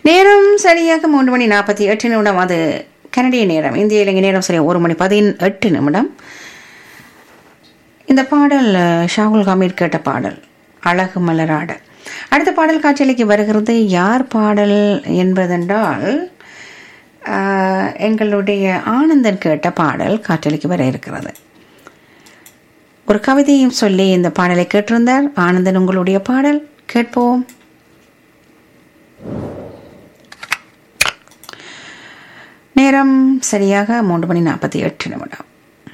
நேரம் சரியாக மூன்று மணி நாற்பத்தி எட்டு நிமிடம் அது கனடிய நேரம் இந்திய இலங்கை நேரம் சரியாக ஒரு மணி பதினெட்டு நிமிடம் இந்த பாடல் அஹ், ஷாகுல் ஹமீத் கேட்ட பாடல் அழகு மலராட அடுத்த பாடல் காட்சியலைக்கு வருகிறது யார் பாடல் என்பதென்றால் அஹ், எங்களுடைய ஆனந்தன் கேட்ட பாடல் காற்றலைக்கு வர இருக்கிறது ஒரு கவிதையும் சொல்லி இந்த பாடலை கேட்டிருந்தார் ஆனந்தன் உங்களுடைய பாடல் கேட்போம் நேரம் சரியாக மூன்று மணி நாற்பத்தி எட்டு நிமிடம்